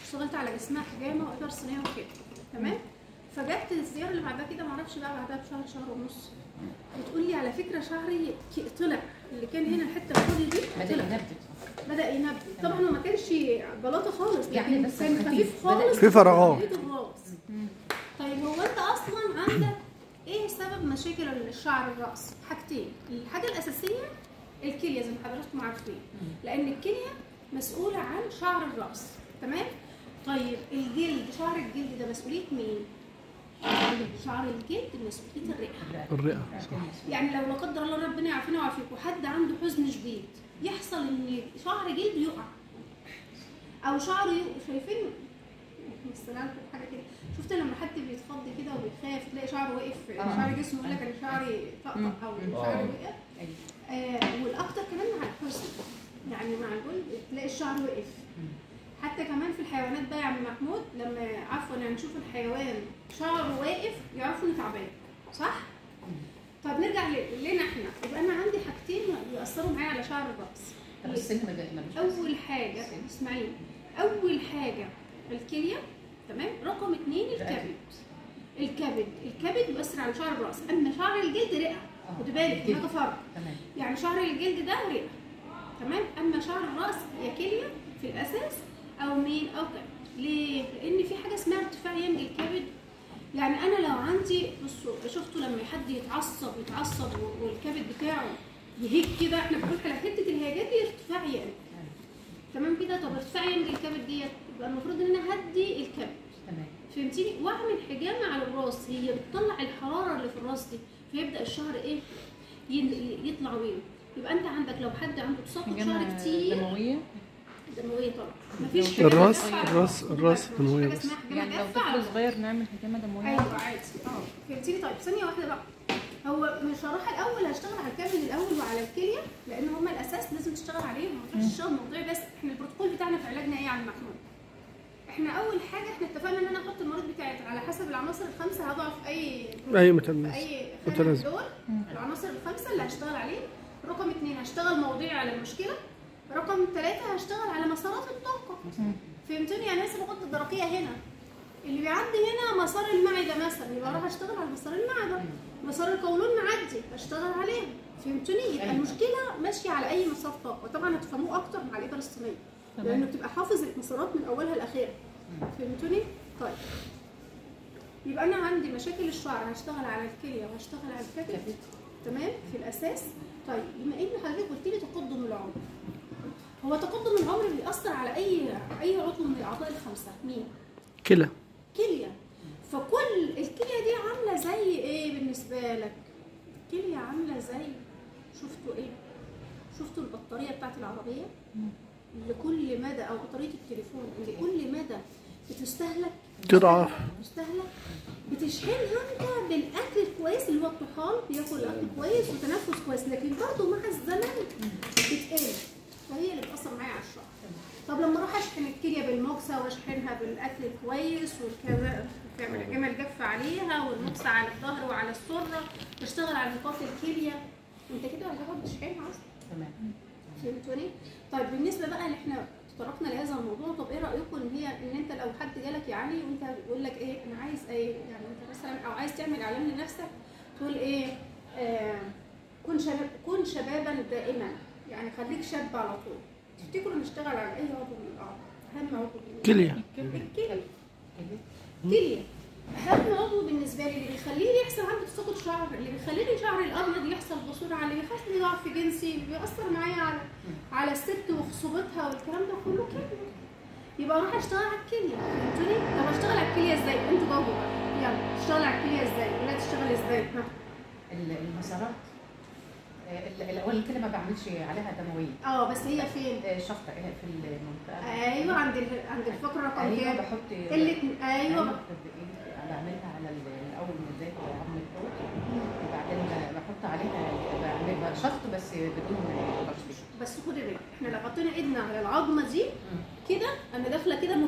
اشتغلت على جسمها حجامه وابر صينيه وكده تمام فجت الزياره اللي بعدها كده معرفش بقى بعدها بشهر شهر ونص بتقول لي على فكره شعري ك- طلع اللي كان هنا الحته الفاضيه دي بدا طلع ينبت بدا ينبت طبعا هو ما كانش بلاطه خالص يعني لكن بس كان خفيف. خفيف بدأ خالص في فراغات. لقيته خالص طيب هو انت اصلا عندك ايه سبب مشاكل الشعر الراس حاجتين الحاجه الاساسيه الكليه زي ما حضراتكم عارفين لان الكليه مسؤوله عن شعر الراس تمام طيب الجلد شعر الجلد ده مسؤوليه مين شعر الجلد مسؤوليه الرئه الرئه صح يعني لو لا قدر الله ربنا يعافينا ويعافيكم حد عنده حزن شديد يحصل ان شعر جلده يقع او شعره يقع شايفين مثلا حاجه كده شفت لما حد بيتخض كده وبيخاف تلاقي شعره واقف آه. شعر جسمه يقول لك انا شعري طقطق او شعري وقع أيوة. آه والاكتر كمان مع الحزن يعني مع الجلد تلاقي الشعر وقف حتى كمان في الحيوانات بقى يا عم محمود لما عفوا يعني نشوف الحيوان شعره واقف يعرفوا انه تعبان صح؟ طب نرجع ل- لنا احنا يبقى انا عندي حاجتين بيأثروا معايا على شعر الراس طب السن ما جا- ملوش اول حاجه اسمعيني اول حاجه الكليه تمام رقم اتنين الكبد الكبد الكبد بيأثر على شعر الراس اما شعر الجلد رئه آه. خدي بالك الجلد. هناك فرق تمام يعني شعر الجلد ده رئه تمام اما شعر الراس يا كليه في الاساس او مين او كبد ليه لان في حاجه اسمها ارتفاع ينج الكبد يعني انا لو عندي بصوا شفتوا لما حد يتعصب يتعصب و- والكبد بتاعه يهيج كده احنا بنقول على حته الهياجات دي ارتفاع ينج تمام كده طب ارتفاع ينج الكبد ديت يبقى المفروض ان انا هدي الكبد تمام فهمتيني واعمل حجامه على الراس هي بتطلع الحراره اللي في الراس دي فيبدا الشعر ايه ين- يطلع وين يبقى انت عندك لو حد عنده تساقط شعر كتير دمويه دمويه طبعا مفيش حاجة الراس جافة على الراس الراس مفيش دمويه حاجه بس اسمها حجامه يعني لو جافه على طفل صغير نعمل حجامه دمويه ايوه عادي اه فهمتيني طيب ثانيه واحده بقى هو مش هروح الاول هشتغل على الكبد الاول وعلى الكليه لان هما الاساس لازم تشتغل عليهم ما ينفعش تشتغل موضوعي بس احنا البروتوكول بتاعنا في علاجنا ايه يا عم محمود احنا اول حاجه احنا اتفقنا ان انا احط المريض بتاعي على حسب العناصر الخمسه هضعف اي اي في متلمس اي خانه متلازم. دول العناصر الخمسه اللي هشتغل عليه رقم اثنين هشتغل موضوعي على المشكله رقم ثلاثة هشتغل على مسارات الطاقة فهمتوني يعني مثلا الغدة الدرقية هنا اللي بيعدي هنا مسار المعدة مثلا يبقى اروح اشتغل على مسار المعدة مسار القولون معدي اشتغل عليه فهمتوني يبقى أيوة. المشكلة ماشية على أي مسار طاقة طبعا هتفهموه أكتر مع الإبر الصينية تمام. لأنه بتبقى حافظ المسارات من أولها لآخرها فهمتوني؟ طيب يبقى أنا عندي مشاكل الشعر هشتغل على الكلية وهشتغل على الكبد كبد. تمام في الاساس طيب بما ان حضرتك قلت لي تقدم العمر هو تقدم العمر بيأثر على اي اي عضو من الاعضاء الخمسه مين كلى كليه فكل الكليه دي عامله زي ايه بالنسبه لك كليه عامله زي شفتوا ايه شفتوا البطاريه بتاعت العربيه لكل مدى او بطاريه التليفون لكل مدى بتستهلك تضعف مستهلك بتشحنها انت بالاكل الكويس اللي هو الطحال بياكل اكل كويس وتنفس كويس لكن برضه مع الزمن بتقل فهي اللي بتاثر معايا على الشعر طب لما اروح اشحن الكليه بالموكسه واشحنها بالاكل الكويس والكذا تعمل جمل جف عليها والموكسه على الظهر وعلى السره بشتغل على نقاط الكليه انت كده هتاخد بتشحنها اصلا تمام فهمتوني؟ طيب بالنسبه بقى اللي احنا تطرقنا لهذا الموضوع طب ايه رايكم ان هي ان انت لو حد جالك يا علي وانت بيقول لك ايه انا عايز ايه يعني انت مثلا او عايز تعمل اعلان لنفسك تقول ايه آه كن شباب كن شبابا دائما يعني خليك شاب على طول تفتكروا نشتغل على اي عضو من الاعضاء اهم عضو بالنسبة كليه الكلى كليه اهم عضو بالنسبه لي اللي بيخليني يحصل عندي تساقط شعر اللي بيخليني شعري الابيض يحصل بسرعه اللي بيخليني ضعف جنسي اللي بيأثر معايا على على الست وخصوبتها والكلام ده كله كليه يبقى اروح اشتغل على الكليه فهمتوني طب اشتغل على الكليه ازاي انتوا جاوبوا بقى يلا اشتغل على الكليه ازاي ولا تشتغل ازاي ها ال- المسارات آه، ال- الاول كده ما بعملش عليها دمويه اه بس هي فين آه، شفطه آه، في المنطقه ايوه عند ال... عند الفقره رقم ايوه كام بحط قله ايوه بإيدي- بعملها على ال- الاول من زيت عظم الحوت وبعدين ب- بحط عليها بعمل شفط بس بدون تشطيب بس خدي بالك احنا لو حطينا ايدنا على العظمه دي كده انا داخله كده مباشره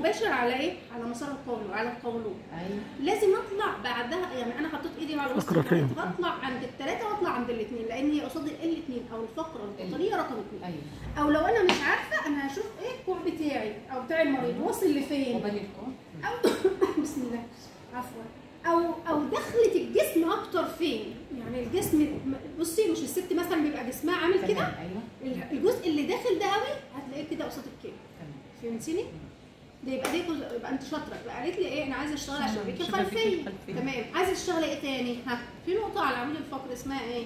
مباشر على ايه على مسار القولون على القولون ايوه لازم اطلع بعدها يعني انا حطيت ايدي على وسط فقرتين. الفقرة، هطلع عند الثلاثه واطلع عند الاثنين لان هي قصاد الاثنين او الفقره القطريه رقم اثنين ايوه او لو انا مش عارفه انا هشوف ايه الكوع بتاعي او بتاع المريض واصل لفين قبل الكون او بسم الله عفوا او او دخلت الجسم اكتر فين يعني الجسم بصي مش الست مثلا بيبقى جسمها عامل كده تمام، ايوه الجزء اللي داخل ده قوي هتلاقيه كده قصاد الكلى تمام فهمتيني ده يبقى دي جزء يبقى انت شاطره يبقى قالت لي ايه انا عايزه اشتغل على الشبكيه الشبكية الخلفيه الخلفية. تمام عايزه تشتغلي ايه تاني ها في نقطه على عمود الفقر اسمها ايه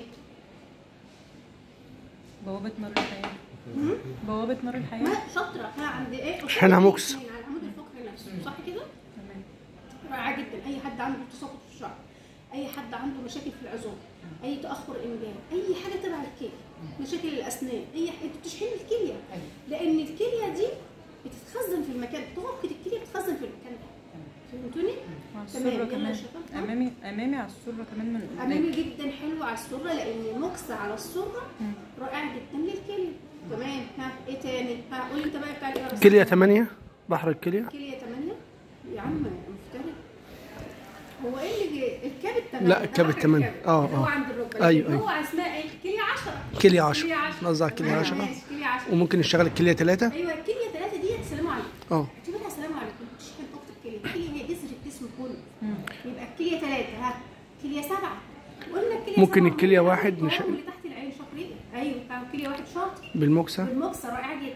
بوابة مر الحياة مم؟ بوابة مر الحياة ما شاطره ها عند ايه قصاد حنا موكس. الاتنين، على عمود الفقر نفسه صح كده تمام رائعه جدا اي حد عنده تساقط في الشعر اي حد عنده مشاكل في العظام اي تاخر انجاب اي حاجه تبع الكلى مشاكل الاسنان اي حاجه بتشحن الكليه ايوه لان الكليه دي بتتخزن في المكان طاقه الكليه بتتخزن في المكان ده تمام فهمتوني على تمام، السرة يلا كمان يا شباب. أمامي أمامي على السرة كمان من قدام امامي جدا حلو على السره لان موكس على السره مم. رائع جدا للكليه تمام ها ايه تاني ها قول انت بقى بتاع الايه يا كلية 8 بحر الكلية كليه 8 يا عم مفتري هو ايه اللي جي- الكبد 8 لا، الكبد تمانية. اه، هو اه. عند الركبه أيوة، لكن أيوة. هو اسماء ايه كليه 10 كلية 10 قصدي على كلية 10 ماشي كليه 10 وممكن نشتغل الكلية 3 ايوه الكليه 3 دي سلام عليكم اه اعتبرها سلام عليكم تشحن طاقه الكليه الكليه هي جذر الجسم كله مم. يبقى الكليه 3 ها كليه 7 قلنا الكليه ممكن سبعة الكلية وممكن واحد القوام نش- اللي تحت العين شاطرين ايوه ها الكليه واحد شاطر بالموكسة بالمكسر رائعه جدا